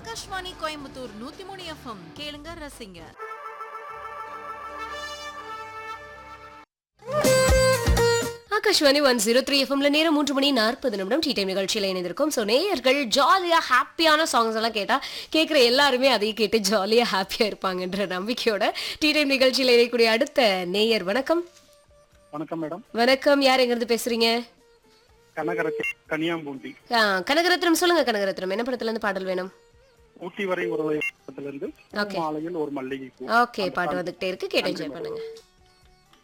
ஆகாஷ்வாணி கோயம்புத்தூர் நூத்தி மூணு எஃப்எம் கேளுங்க ரசிங்க ஆகாஷ்வாணி ஒன் ஜீரோ த்ரீ எஃப்எம்ல நேரம் மூன்று மணி நாற்பது நிமிடம் டீ டைம் நிகழ்ச்சியில் இணைந்திருக்கும் ஸோ நேயர்கள் ஜாலியாக ஹாப்பியான சாங்ஸ் எல்லாம் கேட்டால் கேட்குற எல்லாருமே அதையும் கேட்டு ஜாலியாக ஹாப்பியாக இருப்பாங்கன்ற நம்பிக்கையோட டீ டைம் நிகழ்ச்சியில் இணையக்கூடிய அடுத்த நேயர் வணக்கம் வணக்கம் மேடம் வணக்கம் யார் எங்கிருந்து பேசுறீங்க கனகரத்தி கனியாம்பூண்டி ஆ, கனகரத்னம் சொல்லுங்க கனகரத்னம் என்ன படத்துல இருந்து பாடல் வேணும் ஊட்டி வரை ஒரு இருந்து Okay. மாலையில் ஒரு மல்லிகை பூ ஓகே பாட்டு வந்துகிட்டே இருக்கு கேட்டு என்ஜாய் பண்ணுங்க